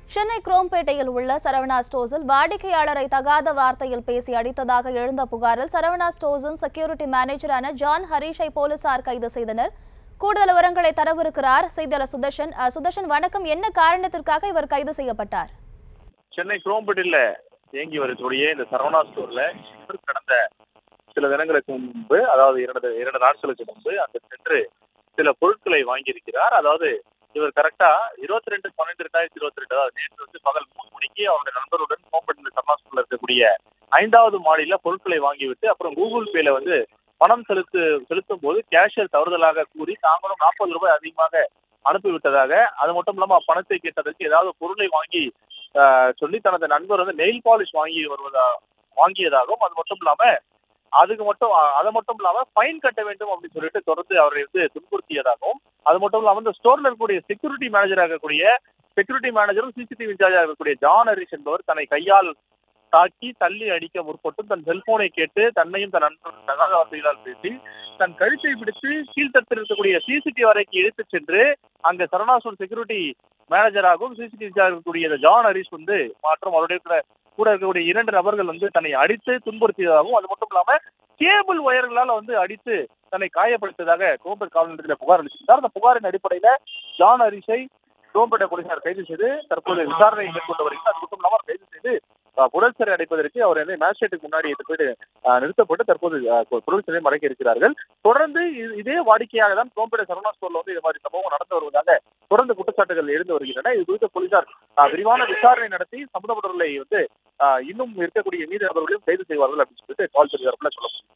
சென்னை குரோம்பேட்டையில் உள்ள சரவணா ஸ்டோர்ஸில் வாடிக்கையாளரை தகாத வார்த்தையில் பேசி அடித்ததாக எழுந்த புகாரில் சரவணா ஸ்டோர்ஸின் செக்யூரிட்டி மேனேஜரான ஜான் ஹரீஷை போலீசார் கைது செய்தனர் கூடுதல் விவரங்களை தரவிருக்கிறார் செய்தியாளர் சுதர்ஷன் அஹ், சுதர்ஷன் வணக்கம் என்ன காரணத்திற்காக இவர் கைது செய்யப்பட்டார் சென்னை குரோம்பேட்டில் இயங்கி வரக்கூடிய இந்த சரவணா ஸ்டோர்ல இவர் கடந்த சில தினங்களுக்கு முன்பு அதாவது இரண்டு இரண்டு நாட்களுக்கு முன்பு அங்கு சென்று சில பொருட்களை வாங்கியிருக்கிறார் அதாவது இவர் கரெக்டா இருபத்தி ரெண்டு பன்னெண்டு ரெண்டாயிரத்தி இருபத்தி ரெண்டு அதாவது நேற்று வந்து பகல் மூணு மணிக்கு அவருடைய நண்பருடன் குரோம்பேட்டில் சரவணா ஸ்டோர்ல இருக்கக்கூடிய ஐந்தாவது மாடியில பொருட்களை வாங்கிவிட்டு அப்புறம் கூகுள் பேல வந்து பணம் செலுத்து செலுத்தும் போது கேஷியர் தவறுதலாக கூறி தாங்களும் நாற்பது ரூபாய் அதிகமாக அனுப்பிவிட்டதாக அது மட்டும் இல்லாம பணத்தை கேட்டதற்கு ஏதாவது பொருளை வாங்கி ஆஹ், சொல்லி தனது நண்பர் வந்து நெயில் பாலிஷ் வாங்கி வருவதா வாங்கியதாகவும் அது மட்டும் இல்லாம அதுக்கு மட்டும் அ- அது மட்டும் இல்லாம ஃபைன் கட்ட வேண்டும் அப்படின்னு சொல்லிட்டு தொடர்ந்து அவரை வந்து துன்புறுத்தியதாகவும் அது மட்டும் இல்லாம இந்த ஸ்டோர்ல இருக்கக்கூடிய செக்யூரிட்டி மேனேஜராக இருக்கக்கூடிய செக்யூரிட்டி மேனேஜரும் சிசிடிவி இன்சார்ஜாக இருக்கக்கூடிய ஜான் ஹரிஷ் என்பவர் தன்னை கையால் தாக்கி தள்ளி அடிக்க முற்பட்டு தன் செல்போனை கேட்டு தன்னையும் தன் நண்பரும் தகாத வார்த்தைகளால் பேசி தன் கழுத்தை பிடித்து கீழ்த்தட்டில் இருக்கக்கூடிய சிசிடிவி வரைக்கும் இழுத்துச் சென்று அங்க சரணாசூர் செக்யூரிட்டி மேனேஜராகவும் சிசிடிவி இருக்கக்கூடிய இந்த ஜான் ஹரிஷ் வந்து மற்றும் அவருடைய கூட கூட இருக்கக்கூடிய இரண்டு நபர்கள் வந்து தன்னை அடித்து துன்புறுத்தியதாகவும் அது மட்டும் இல்லாம கேபிள் ஒயர்களால் வந்து அடித்து தன்னை காயப்படுத்தியதாக கோம்பேட் காவல் நிலையத்தில் புகார் அளித்திருந்தார் அந்த புகாரின் அடிப்படையில ஜான் ஹரிஷை கோம்பேட்டை போலீசார் கைது செய்து தற்போது விசாரணை மேற்கொண்டு வருகிறார் அது மட்டும் இல்லாமல் அவர் கைது செய்து அஹ், புழல் சிறை அடைப்பதற்கு அவர் வந்து மேஜிஸ்ட்ரேட்டுக்கு முன்னாடி எடுத்து போயிட்டு அஹ், நிறுத்தப்பட்டு தற்போது அஹ், புழல் சிறை மறைக்க இருக்கிறார்கள் தொடர்ந்து இது- இதே வாடிக்கையாக தான் கோம்பேட்டை சரவணா ஸ்டோர்ல வந்து இது மாதிரி சம்பவம் நடந்து வருவதாக தொடர்ந்து குற்றச்சாட்டுகள் எழுந்து வருகின்றன இது குறித்து போலீசார் அஹ், விரிவான விசாரணை நடத்தி சம்பந்தப்பட்டவர்களை வந்து அஹ், இன்னும் இருக்கக்கூடிய மீதி நபர்களையும் கைது செய்வார்கள் அப்படின்னு சொல்லிட்டு காவல்துறை தரப்புல சொல்ல முடியும்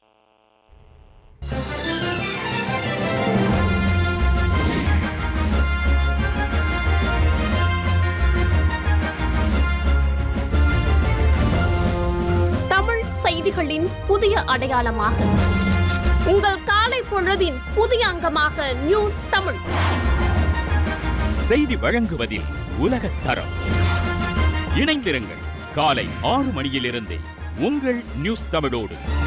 தமிழ் செய்திகளின் புதிய அடையாளமாக உங்கள் காலை பொழுதின் புதிய அங்கமாக நியூஸ் தமிழ் செய்தி வழங்குவதில் உலகத் தரம் இணைந்திருங்கள் காலை ஆறு மணியிலிருந்தே உங்கள் நியூஸ் தமிழோடு